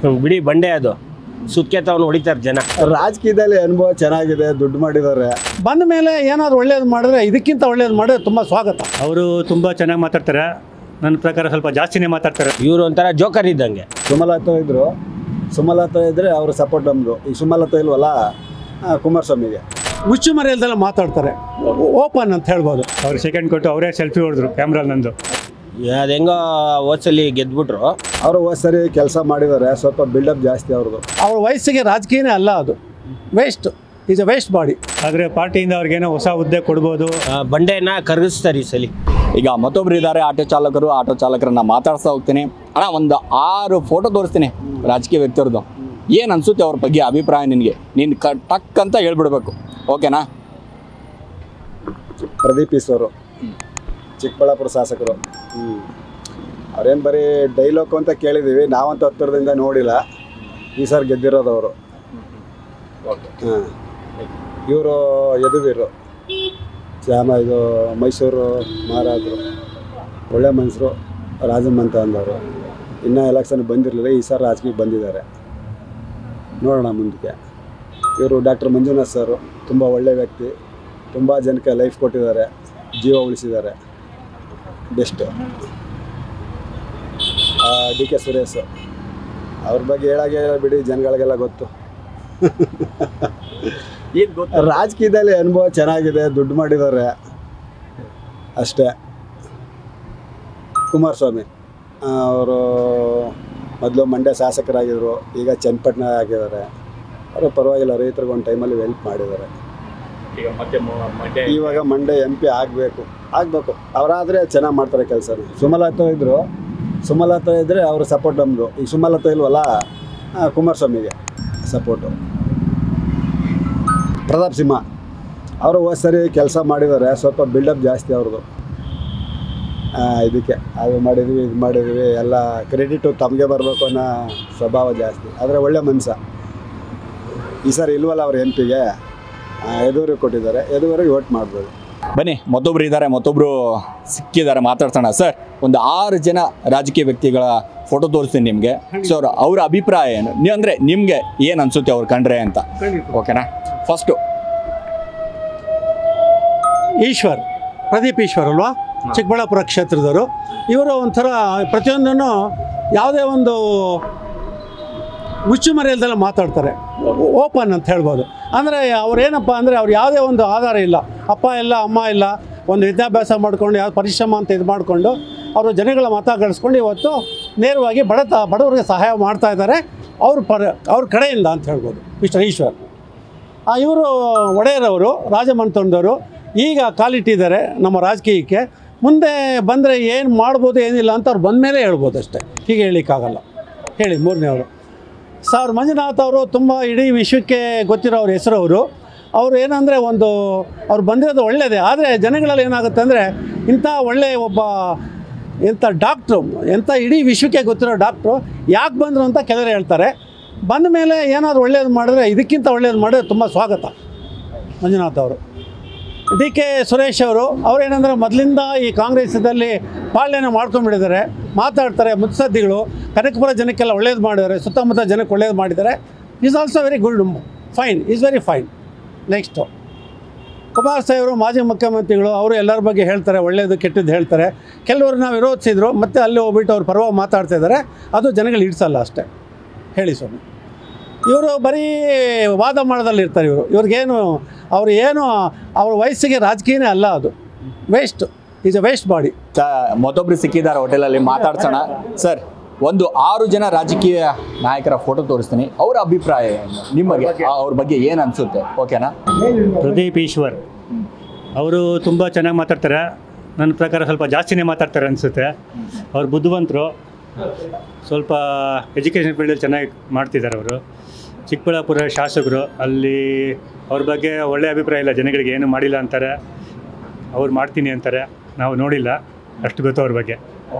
ಬಿಡಿ ಬಂಡೆ ಅದು ಸುತ್ಕೆತವನು ಹೊಡಿತಾರೆ ಜನ ರಾಜಕೀಯದಲ್ಲಿ ಅನುಭವ ಚೆನ್ನಾಗಿದೆ ದುಡ್ಡು ಮಾಡಿದ್ದಾರೆ ಬಂದ ಮೇಲೆ ಏನಾದ್ರು ಒಳ್ಳೇದು ಮಾಡಿದ್ರೆ ಇದಕ್ಕಿಂತ ಒಳ್ಳೇದು ಮಾಡಿದ್ರೆ ತುಂಬ ಸ್ವಾಗತ ಅವರು ತುಂಬ ಚೆನ್ನಾಗಿ ಮಾತಾಡ್ತಾರೆ ನನ್ನ ಪ್ರಕಾರ ಸ್ವಲ್ಪ ಜಾಸ್ತಿನೇ ಮಾತಾಡ್ತಾರೆ ಇವರು ಒಂಥರ ಜೋಕರ್ ಇದ್ದಂಗೆ ಸುಮಲತಾ ಇದ್ರು ಸುಮಲತಾ ಇದ್ರೆ ಅವ್ರ ಸಪೋರ್ಟ್ ನಮ್ಮದು ಈ ಸುಮಲತಾ ಇಲ್ವಲ್ಲ ಆ, ಕುಮಾರಸ್ವಾಮಿಗೆ ಮುಚ್ಚು ಮರೆಯಲ್ದೆಲ್ಲ ಮಾತಾಡ್ತಾರೆ ಓಪನ್ ಅಂತ ಹೇಳ್ಬೋದು ಅವ್ರು ಸೆಕೆಂಡ್ ಕೊಟ್ಟು ಅವರೇ ಸೆಲ್ಫಿ ಹೊಡೆದ್ರು ಕ್ಯಾಮ್ರಲ್ಲಿ ನಂದು ಅದು ಹೆಂಗೋ ಓದ್ಸಲಿ ಗೆದ್ಬಿಟ್ರು ಅವರು ಹೋದ್ ಸರಿ ಕೆಲಸ ಮಾಡಿದ್ದಾರೆ ಸ್ವಲ್ಪ ಬಿಲ್ಡಪ್ ಜಾಸ್ತಿ ಅವ್ರದ್ದು ಅವ್ರ ವಯಸ್ಸಿಗೆ ರಾಜಕೀಯನೇ ಅಲ್ಲ ಅದು waste is a waste body ಆದರೆ ಪಾರ್ಟಿಯಿಂದ ಅವ್ರಿಗೇನೋ ಹೊಸ ಹುದ್ದೆ ಕೊಡ್ಬೋದು ಆ, ಬಂಡೆನ ಕರಗಿಸ್ತಾರೆ ಈ ಸಲಿ ಈಗ ಮತ್ತೊಬ್ರು ಇದ್ದಾರೆ ಆಟೋ ಚಾಲಕರು ಆಟೋ ಚಾಲಕರನ್ನ ಮಾತಾಡ್ಸ್ತಾ ಹೋಗ್ತೀನಿ ಅಣ್ಣ ಒಂದು ಆರು ಫೋಟೋ ತೋರಿಸ್ತೀನಿ ರಾಜಕೀಯ ವ್ಯಕ್ತಿಯವ್ರದ್ದು ಏನು ಅನ್ಸುತ್ತೆ ಅವ್ರ ಬಗ್ಗೆ ಅಭಿಪ್ರಾಯ ನಿನಗೆ ನೀನು ಕ ಟಕ್ ಅಂತ ಹೇಳ್ಬಿಡ್ಬೇಕು ಓಕೆನಾ ಪ್ರದೀಪ್ ಈಶ್ವರು ಚಿಕ್ಕಬಳ್ಳಾಪುರ ಶಾಸಕರು ಹ್ಞೂ ಅವ್ರೇನು ಬರೀ ಡೈಲಾಗ್ ಅಂತ ಕೇಳಿದ್ದೀವಿ ನಾವಂತೂ ಹತ್ತಿರದಿಂದ ನೋಡಿಲ್ಲ ಈ ಸರ್ ಗೆದ್ದಿರೋದು ಅವರು ಹಾಂ ಇವರು ಯದುವೀರು ಶ್ಯಾಮ ಇದು ಮೈಸೂರು ಮಹಾರಾಜರು ಒಳ್ಳೆ ಮನುಷ್ಯರು ರಾಜಮಂತ ಅಂದವರು ಇನ್ನೂ ಎಲೆಕ್ಷನ್ ಬಂದಿರಲಿಲ್ಲ ಈ ಸರ್ ರಾಜಕೀಯಕ್ಕೆ ಬಂದಿದ್ದಾರೆ ನೋಡೋಣ ಮುಂದಕ್ಕೆ ಇವರು ಡಾಕ್ಟರ್ ಮಂಜುನಾಥ್ ಸರು ತುಂಬ ಒಳ್ಳೆ ವ್ಯಕ್ತಿ ತುಂಬ ಜನಕ್ಕೆ ಲೈಫ್ ಕೊಟ್ಟಿದ್ದಾರೆ ಜೀವ ಉಳಿಸಿದ್ದಾರೆ ಬೆಸ್ಟು ಡಿ ಕೆ ಸುರೇಶ್ ಅವ್ರ ಬಗ್ಗೆ ಹೇಳಾಗೆ ಬಿಡಿ ಜನಗಳಿಗೆಲ್ಲ ಗೊತ್ತು ಏನು ಗೊತ್ತು ರಾಜಕೀಯದಲ್ಲಿ ಅನುಭವ ಚೆನ್ನಾಗಿದೆ ದುಡ್ಡು ಮಾಡಿದ್ದಾರೆ ಅಷ್ಟೇ ಕುಮಾರಸ್ವಾಮಿ ಅವರು ಮೊದಲು ಮಂಡ್ಯ ಶಾಸಕರಾಗಿದ್ದರು ಈಗ ಚನ್ನಪಟ್ಟಣ ಆಗಿದ್ದಾರೆ ಅವರು ಪರವಾಗಿಲ್ಲ ರೈತರಿಗೆ ಒಂದು ಟೈಮಲ್ಲಿ ಹೆಲ್ಪ್ ಮಾಡಿದ್ದಾರೆ ಈಗ ಮತ್ತೆ ಮಂಡ್ಯ ಇವಾಗ ಮಂಡ್ಯ ಎಂ ಪಿ ಆಗಬೇಕು ಆಗಬೇಕು ಅವರಾದರೆ ಚೆನ್ನಾಗಿ ಮಾಡ್ತಾರೆ ಕೆಲಸ ಸುಮಲತಾ ಇದ್ದರು ಸುಮಲತಾ ಇದ್ದರೆ ಅವ್ರ ಸಪೋರ್ಟ್ ನಮ್ಮದು ಈ ಸುಮಲತಾ ಇಲ್ವಲ್ಲ ಆ, ಕುಮಾರಸ್ವಾಮಿಗೆ ಸಪೋರ್ಟು ಪ್ರತಾಪ್ ಸಿಂಹ ಅವರು ಹೋದ್ ಸರಿ ಕೆಲಸ ಮಾಡಿದ್ದಾರೆ ಸ್ವಲ್ಪ ಬಿಲ್ಡಪ್ ಜಾಸ್ತಿ ಅವ್ರದ್ದು ಆ, ಇದಕ್ಕೆ ಅದು ಮಾಡಿದ್ವಿ ಇದು ಮಾಡಿದ್ವಿ ಎಲ್ಲ ಕ್ರೆಡಿಟು ತಮಗೆ ಬರಬೇಕು ಅನ್ನೋ ಸ್ವಭಾವ ಜಾಸ್ತಿ ಆದರೆ ಒಳ್ಳೆ ಮನುಷ್ಯ ಈ ಸರಿ ಇಲ್ವಲ್ಲ ಅವ್ರ ಎಂ ಪಿಗೆ ಎದುರು ಕೊಟ್ಟಿದ್ದಾರೆ ಎದುವರೆಗೆ ವೋಟ್ ಮಾಡ್ಬೋದು ಬನ್ನಿ ಮತ್ತೊಬ್ರು ಇದ್ದಾರೆ ಮತ್ತೊಬ್ರು ಸಿಕ್ಕಿದ್ದಾರೆ ಮಾತಾಡ್ಸೋಣ ಸರ್ ಒಂದು ಆರು ಜನ ರಾಜಕೀಯ ವ್ಯಕ್ತಿಗಳ ಫೋಟೋ ತೋರಿಸ್ತೀನಿ ನಿಮಗೆ ಸೊ ಅವ್ರ ಅವ್ರ ಅಭಿಪ್ರಾಯ ಏನು ನೀವು ಅಂದರೆ ನಿಮಗೆ ಏನು ಅನ್ಸುತ್ತೆ ಅವ್ರು ಕಂಡ್ರೆ ಅಂತ ಓಕೆನಾ ಫಸ್ಟು ಈಶ್ವರ್ ಪ್ರದೀಪ್ ಈಶ್ವರ್ ಅಲ್ವಾ ಚಿಕ್ಕಬಳ್ಳಾಪುರ ಕ್ಷೇತ್ರದವರು ಇವರು ಒಂಥರ ಪ್ರತಿಯೊಂದನ್ನು ಯಾವುದೇ ಒಂದು ಮುಚ್ಚುಮರೆಯಲ್ದೆಲ್ಲ ಮಾತಾಡ್ತಾರೆ ಓಪನ್ ಅಂತ ಹೇಳ್ಬೋದು ಅಂದರೆ ಅವ್ರೇನಪ್ಪ ಅಂದರೆ ಅವ್ರು ಯಾವುದೇ ಒಂದು ಆಧಾರ ಇಲ್ಲ ಅಪ್ಪ ಇಲ್ಲ ಅಮ್ಮ ಇಲ್ಲ ಒಂದು ವಿದ್ಯಾಭ್ಯಾಸ ಮಾಡ್ಕೊಂಡು ಯಾವ ಪರಿಶ್ರಮ ಅಂತ ಇದು ಮಾಡಿಕೊಂಡು ಅವರು ಜನಗಳ ಮತ ಗಳಿಸ್ಕೊಂಡು ಇವತ್ತು ನೇರವಾಗಿ ಬಡತ ಬಡವರಿಗೆ ಸಹಾಯ ಮಾಡ್ತಾ ಇದ್ದಾರೆ ಅವ್ರ ಪರ ಅವ್ರ ಕಡೆಯಿಂದ ಅಂತ ಹೇಳ್ಬೋದು ಮಿಸ್ಟರ್ ಈಶ್ವರ್ ಇವರು ಒಡೆಯರವರು ರಾಜಮಂತಂದವರು ಈಗ ಕಾಲಿಟ್ಟಿದ್ದಾರೆ ನಮ್ಮ ರಾಜಕೀಯಕ್ಕೆ ಮುಂದೆ ಬಂದರೆ ಏನು ಮಾಡ್ಬೋದು ಏನಿಲ್ಲ ಅಂತ ಅವ್ರು ಬಂದ ಮೇಲೆ ಹೇಳ್ಬೋದು ಅಷ್ಟೇ ಹೀಗೆ ಹೇಳಲಿಕ್ಕಾಗಲ್ಲ ಹೇಳಿ ಮೂರನೇವರು ಸರ್ ಮಂಜುನಾಥ್ ಅವರು ತುಂಬ ಇಡೀ ವಿಶ್ವಕ್ಕೆ ಗೊತ್ತಿರೋ ಅವ್ರ ಹೆಸರು ಅವರು ಅವರು ಏನಂದರೆ ಒಂದು ಅವ್ರು ಬಂದಿರೋದು ಒಳ್ಳೆಯದೇ ಆದರೆ ಜನಗಳಲ್ಲಿ ಏನಾಗುತ್ತೆ ಅಂದರೆ ಇಂಥ ಒಳ್ಳೆಯ ಒಬ್ಬ ಎಂಥ ಡಾಕ್ಟ್ರು ಎಂಥ ಇಡೀ ವಿಶ್ವಕ್ಕೆ ಗೊತ್ತಿರೋ ಡಾಕ್ಟ್ರು ಯಾಕೆ ಬಂದರು ಅಂತ ಕೆಲವರು ಹೇಳ್ತಾರೆ ಬಂದ ಮೇಲೆ ಏನಾದರೂ ಒಳ್ಳೇದು ಮಾಡಿದ್ರೆ ಇದಕ್ಕಿಂತ ಒಳ್ಳೇದು ಮಾಡಿದ್ರೆ ತುಂಬ ಸ್ವಾಗತ ಮಂಜುನಾಥ್ ಅವರು ಡಿ ಕೆ ಸುರೇಶ್ ಅವರು ಅವರೇನೆಂದರೆ ಮೊದಲಿಂದ ಈ ಕಾಂಗ್ರೆಸ್ದಲ್ಲಿ ಪಾಲನೆ ಮಾಡ್ಕೊಂಡ್ಬಿಟ್ಟಿದ್ದಾರೆ ಮಾತಾಡ್ತಾರೆ ಮುತ್ಸದ್ದಿಗಳು ಕನಕಪುರ ಜನಕ್ಕೆಲ್ಲ ಒಳ್ಳೇದು ಮಾಡಿದ್ದಾರೆ ಸುತ್ತಮುತ್ತ ಜನಕ್ಕೆ ಒಳ್ಳೇದು ಮಾಡಿದ್ದಾರೆ is also very good fine is very fine next Kumaraswamy ಅವರು ಮಾಜಿ ಮುಖ್ಯಮಂತ್ರಿಗಳು ಅವರು ಎಲ್ಲರ ಬಗ್ಗೆ ಹೇಳ್ತಾರೆ ಒಳ್ಳೆಯದು ಕೆಟ್ಟದ್ದು ಹೇಳ್ತಾರೆ ಕೆಲವ್ರನ್ನ ವಿರೋಧಿಸಿದ್ರು ಮತ್ತೆ ಅಲ್ಲಿ ಹೋಗ್ಬಿಟ್ಟು ಅವ್ರ ಪರವಾಗಿ ಮಾತಾಡ್ತಾ ಇದ್ದಾರೆ ಅದು ಜನಗಳು ಹಿಡ್ಸಲ್ಲ ಅಷ್ಟೇ ಹೇಳಿ ಸ್ವಾಮಿ ಇವರು ಬರೀ ವಾದ ಮಾಡೋದಲ್ಲಿ ಇರ್ತಾರೆ ಇವರು ಇವ್ರಿಗೇನು ಅವ್ರು ಏನು ಅವ್ರ ವಯಸ್ಸಿಗೆ ರಾಜಕೀಯನೇ ಅಲ್ಲ ಅದು waste is a waste body ಮತ್ತೊಬ್ರು ಸಿಕ್ಕಿದ್ದಾರೆ ಹೋಟೆಲಲ್ಲಿ ಮಾತಾಡ್ಸೋಣ ಸರ್ ಒಂದು ಆರು ಜನ ರಾಜಕೀಯ ನಾಯಕರ ಫೋಟೋ ತೋರಿಸ್ತೀನಿ ಅವರ ಅಭಿಪ್ರಾಯ ಏನು ನಿಮಗೆ ಅವ್ರ ಬಗ್ಗೆ ಏನು ಅನ್ಸುತ್ತೆ ಓಕೆನಾ ಪ್ರದೀಪ್ ಈಶ್ವರ್ ಅವರು ತುಂಬ ಚೆನ್ನಾಗಿ ಮಾತಾಡ್ತಾರೆ ನನ್ನ ಪ್ರಕಾರ ಸ್ವಲ್ಪ ಜಾಸ್ತಿನೇ ಮಾತಾಡ್ತಾರೆ ಅನಿಸುತ್ತೆ ಅವ್ರು ಬುದ್ಧಿವಂತರು ಸ್ವಲ್ಪ ಎಜುಕೇಷನ್ ಫೀಲ್ಡಲ್ಲಿ ಚೆನ್ನಾಗಿ ಮಾಡ್ತಿದ್ದಾರೆ ಅವರು ಚಿಕ್ಕಬಳ್ಳಾಪುರ ಶಾಸಕರು ಅಲ್ಲಿ ಅವ್ರ ಬಗ್ಗೆ ಒಳ್ಳೆಯ ಅಭಿಪ್ರಾಯ ಇಲ್ಲ ಜನಗಳಿಗೆ ಏನು ಮಾಡಿಲ್ಲ ಅಂತಾರೆ ಅವ್ರು ಮಾಡ್ತೀನಿ ಅಂತಾರೆ ನಾವು ನೋಡಿಲ್ಲ ಅಷ್ಟು ಗೊತ್ತು ಅವ್ರ ಬಗ್ಗೆ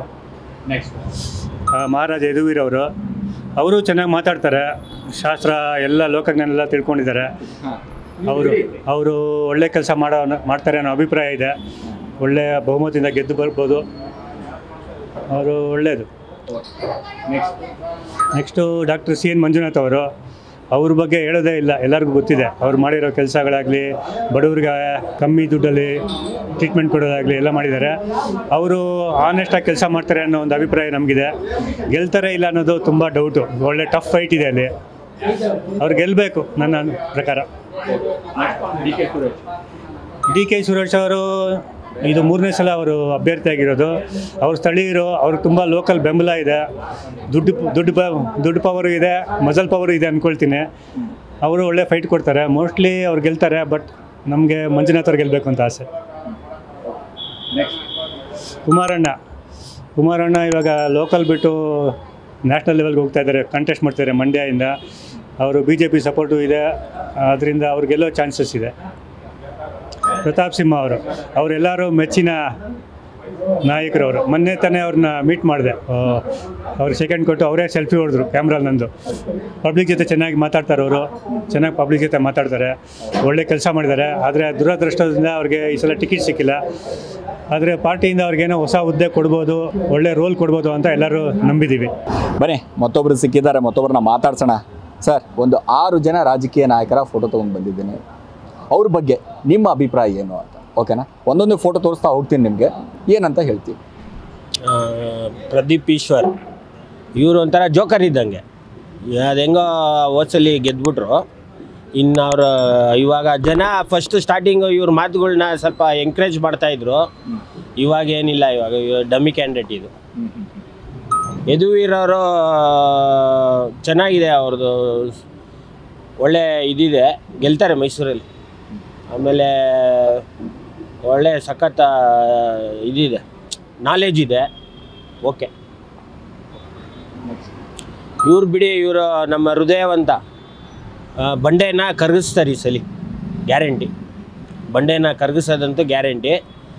ಆ, ಮಹಾರಾಜ ಯದುವೀರ್ ಅವರು ಅವರು ಚೆನ್ನಾಗಿ ಮಾತಾಡ್ತಾರೆ ಶಾಸ್ತ್ರ ಎಲ್ಲ ಲೋಕಜ್ಞಾನೆಲ್ಲ ತಿಳ್ಕೊಂಡಿದ್ದಾರೆ ಅವರು ಅವರು ಒಳ್ಳೆ ಕೆಲಸ ಮಾಡೋ ಮಾಡ್ತಾರೆ ಅನ್ನೋ ಅಭಿಪ್ರಾಯ ಇದೆ ಒಳ್ಳೆಯ ಬಹುಮತದಿಂದ ಗೆದ್ದು ಬರ್ಬೋದು ಅವರು ಒಳ್ಳೆಯದು next doctor C N Manjunath ಅವರು ಅವ್ರ ಬಗ್ಗೆ ಹೇಳೋದೇ ಇಲ್ಲ ಎಲ್ಲರಿಗೂ ಗೊತ್ತಿದೆ ಅವ್ರು ಮಾಡಿರೋ ಕೆಲಸಗಳಾಗಲಿ ಬಡವ್ರಿಗೆ ಕಮ್ಮಿ ದುಡ್ಡಲ್ಲಿ ಟ್ರೀಟ್ಮೆಂಟ್ ಕೊಡೋದಾಗಲಿ ಎಲ್ಲ ಮಾಡಿದ್ದಾರೆ ಅವರು ಆನೆಸ್ಟಾಗಿ ಕೆಲಸ ಮಾಡ್ತಾರೆ ಅನ್ನೋ ಒಂದು ಅಭಿಪ್ರಾಯ ನಮಗಿದೆ ಗೆಲ್ತಾರೆ ಇಲ್ಲ ಅನ್ನೋದು ತುಂಬ ಡೌಟು ಒಳ್ಳೆ ಟಫ್ ಫೈಟ್ ಇದೆ ಅಲ್ಲಿ ಅವ್ರು ಗೆಲ್ಲಬೇಕು ನನ್ನ ಪ್ರಕಾರ ಡಿ ಕೆ ಸುರೇಶ್ ಅವರು ಇದು ಮೂರನೇ ಸಲ ಅವರು ಅಭ್ಯರ್ಥಿಯಾಗಿರೋದು ಅವ್ರ ಸ್ಥಳೀಯರು ಅವ್ರಿಗೆ ತುಂಬ ಲೋಕಲ್ ಬೆಂಬಲ ಇದೆ ದುಡ್ಡು ದುಡ್ಡು ಪ ದುಡ್ಡು ಪವರು ಇದೆ ಮಜಲ್ ಪವರು ಇದೆ ಅಂದ್ಕೊಳ್ತೀನಿ ಅವರು ಒಳ್ಳೆ ಫೈಟ್ ಕೊಡ್ತಾರೆ ಮೋಸ್ಟ್ಲಿ ಅವ್ರು ಗೆಲ್ತಾರೆ ಬಟ್ ನಮಗೆ ಮಂಜುನಾಥ್ ಅವ್ರು ಗೆಲ್ಲಬೇಕು ಅಂತ ಆಸೆ ಕುಮಾರಣ್ಣ ಕುಮಾರಣ್ಣ ಇವಾಗ ಲೋಕಲ್ ಬಿಟ್ಟು ನ್ಯಾಷನಲ್ ಲೆವೆಲ್ಗೆ ಹೋಗ್ತಾ ಇದ್ದಾರೆ ಕಂಟೆಸ್ಟ್ ಮಾಡ್ತಾರೆ ಮಂಡ್ಯದಿಂದ ಅವರು ಬಿ ಜೆ ಪಿ ಸಪೋರ್ಟು ಇದೆ ಅದರಿಂದ ಅವ್ರು ಗೆಲ್ಲೋ ಚಾನ್ಸಸ್ ಇದೆ ಪ್ರತಾಪ್ ಸಿಂಹ ಅವರು ಅವರೆಲ್ಲರೂ ಮೆಚ್ಚಿನ ನಾಯಕರು ಅವರು ಮೊನ್ನೆ ತಾನೇ ಅವ್ರನ್ನ ಮೀಟ್ ಮಾಡಿದೆ ಅವ್ರು ಸೆಕೆಂಡ್ ಕೊಟ್ಟು ಅವರೇ ಸೆಲ್ಫಿ ಹೊಡೆದ್ರು ಕ್ಯಾಮ್ರಲ್ಲಿ ನಂದು ಪಬ್ಲಿಕ್ ಜೊತೆ ಚೆನ್ನಾಗಿ ಮಾತಾಡ್ತಾರೆ ಅವರು ಚೆನ್ನಾಗಿ ಪಬ್ಲಿಕ್ ಜೊತೆ ಮಾತಾಡ್ತಾರೆ ಒಳ್ಳೆ ಕೆಲಸ ಮಾಡಿದ್ದಾರೆ ಆದರೆ ದುರದೃಷ್ಟದಿಂದ ಅವ್ರಿಗೆ ಈ ಸಲ ಟಿಕೆಟ್ ಸಿಕ್ಕಿಲ್ಲ ಆದರೆ ಪಾರ್ಟಿಯಿಂದ ಅವ್ರಿಗೇನೋ ಹೊಸ ಹುದ್ದೆ ಕೊಡ್ಬೋದು ಒಳ್ಳೆ ರೋಲ್ ಕೊಡ್ಬೋದು ಅಂತ ಎಲ್ಲರೂ ನಂಬಿದ್ದೀವಿ ಬನ್ನಿ ಮತ್ತೊಬ್ರು ಸಿಕ್ಕಿದ್ದಾರೆ ಮತ್ತೊಬ್ಬರನ್ನ ಮಾತಾಡ್ಸೋಣ ಸರ್ ಒಂದು ಆರು ಜನ ರಾಜಕೀಯ ನಾಯಕರ ಫೋಟೋ ತೊಗೊಂಡು ಬಂದಿದ್ದೀನಿ ಅವ್ರ ಬಗ್ಗೆ ನಿಮ್ಮ ಅಭಿಪ್ರಾಯ ಏನು ಅಂತ ಓಕೆನಾ ಒಂದೊಂದು ಫೋಟೋ ತೋರಿಸ್ತಾ ಹೋಗ್ತೀನಿ ನಿಮಗೆ ಏನಂತ ಹೇಳ್ತೀವಿ ಆ, ಪ್ರದೀಪ್ ಈಶ್ವರ್ ಇವರು ಒಂಥರ ಜೋಕರ್ ಇದ್ದಂಗೆ ಅದು ಹೆಂಗೋ ಓದ್ಸಲಿ ಗೆದ್ಬಿಟ್ರು ಇನ್ನು ಅವರು ಇವಾಗ ಜನ ಫಸ್ಟ್ ಸ್ಟಾರ್ಟಿಂಗು ಇವ್ರ ಮಾತುಗಳ್ನ ಸ್ವಲ್ಪ ಎಂಕರೇಜ್ ಮಾಡ್ತಾಯಿದ್ರು ಇವಾಗ ಏನಿಲ್ಲ ಇವಾಗ ಡಮ್ಮಿ ಕ್ಯಾಂಡಿಡೇಟ್ ಇದು ಯದುವೀರವರು ಚೆನ್ನಾಗಿದೆ ಅವ್ರದ್ದು ಒಳ್ಳೆ ಇದಿದೆ ಗೆಲ್ತಾರೆ ಮೈಸೂರಲ್ಲಿ ಆಮೇಲೆ ಒಳ್ಳೆ ಸಖತ್ ಆ, ಇದಿದೆ ನಾಲೆಜ್ ಇದೆ ಓಕೆ ಇವ್ರು ಬಿಡಿ ಇವರು ನಮ್ಮ ಹೃದಯವಂತ ಆ, ಬಂಡೆನ ಕರಗಿಸ್ತಾರೆ ಈ ಸಲಿ ಗ್ಯಾರಂಟಿ ಬಂಡೆನ ಕರಗಿಸೋದಂತೂ ಗ್ಯಾರಂಟಿ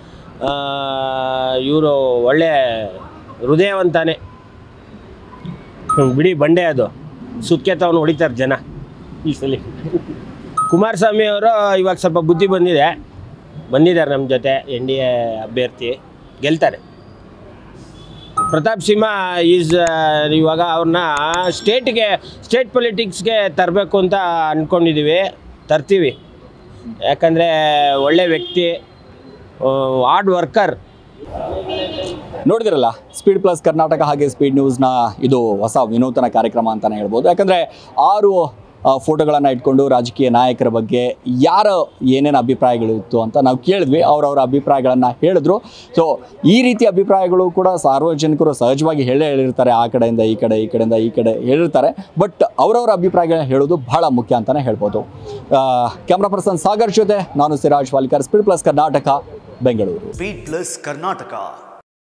ಇವರು ಒಳ್ಳೆ ಹೃದಯವಂತಾನೆ ಹ್ಮ್, ಬಿಡಿ ಬಂಡೆ ಅದು ಸುತ್ಕೆತವನು ಹೊಡಿತಾರೆ ಜನ ಈ ಸಲಿ ಕುಮಾರಸ್ವಾಮಿ ಅವರು ಇವಾಗ ಸ್ವಲ್ಪ ಬುದ್ಧಿ ಬಂದಿದೆ ಬಂದಿದ್ದಾರೆ ನಮ್ಮ ಜೊತೆ ಎನ್ ಡಿ ಎ ಅಭ್ಯರ್ಥಿ ಗೆಲ್ತಾರೆ ಪ್ರತಾಪ್ ಸಿಂಹ ಈಸ್ ಇವಾಗ ಅವ್ರನ್ನ ಸ್ಟೇಟ್ಗೆ ಸ್ಟೇಟ್ ಪೊಲಿಟಿಕ್ಸ್ಗೆ ತರಬೇಕು ಅಂತ ಅಂದ್ಕೊಂಡಿದ್ದೀವಿ ತರ್ತೀವಿ ಯಾಕಂದರೆ ಒಳ್ಳೆ ವ್ಯಕ್ತಿ ಹಾರ್ಡ್ ವರ್ಕರ್ ನೋಡಿದಿರಲ್ಲ ಸ್ಪೀಡ್ ಪ್ಲಸ್ ಕರ್ನಾಟಕ ಹಾಗೆ ಸ್ಪೀಡ್ ನ್ಯೂಸ್ನ ಇದು ಹೊಸ ವಿನೂತನ ಕಾರ್ಯಕ್ರಮ ಅಂತಲೇ ಹೇಳ್ಬೋದು ಯಾಕಂದರೆ ಆರು ಫೋಟೋಗಳನ್ನು ಇಟ್ಕೊಂಡು ರಾಜಕೀಯ ನಾಯಕರ ಬಗ್ಗೆ ಯಾರ ಏನೇನು ಅಭಿಪ್ರಾಯಗಳು ಇತ್ತು ಅಂತ ನಾವು ಕೇಳಿದ್ವಿ ಅವರವರ ಅಭಿಪ್ರಾಯಗಳನ್ನು ಹೇಳಿದ್ರು ಸೊ ಈ ರೀತಿ ಅಭಿಪ್ರಾಯಗಳು ಕೂಡ ಸಾರ್ವಜನಿಕರು ಸಹಜವಾಗಿ ಹೇಳೇ ಹೇಳಿರ್ತಾರೆ ಆ ಕಡೆಯಿಂದ ಈ ಕಡೆ ಈ ಕಡೆಯಿಂದ ಈ ಕಡೆ ಹೇಳಿರ್ತಾರೆ ಬಟ್ ಅವರವರ ಅಭಿಪ್ರಾಯಗಳನ್ನ ಹೇಳೋದು ಬಹಳ ಮುಖ್ಯ ಅಂತಲೇ ಹೇಳ್ಬೋದು ಕ್ಯಾಮ್ರಾ ಪರ್ಸನ್ ಸಾಗರ್ ಜೊತೆ ನಾನು Siraj Walikar Speed Plus Karnataka Bengaluru Speed Plus Karnataka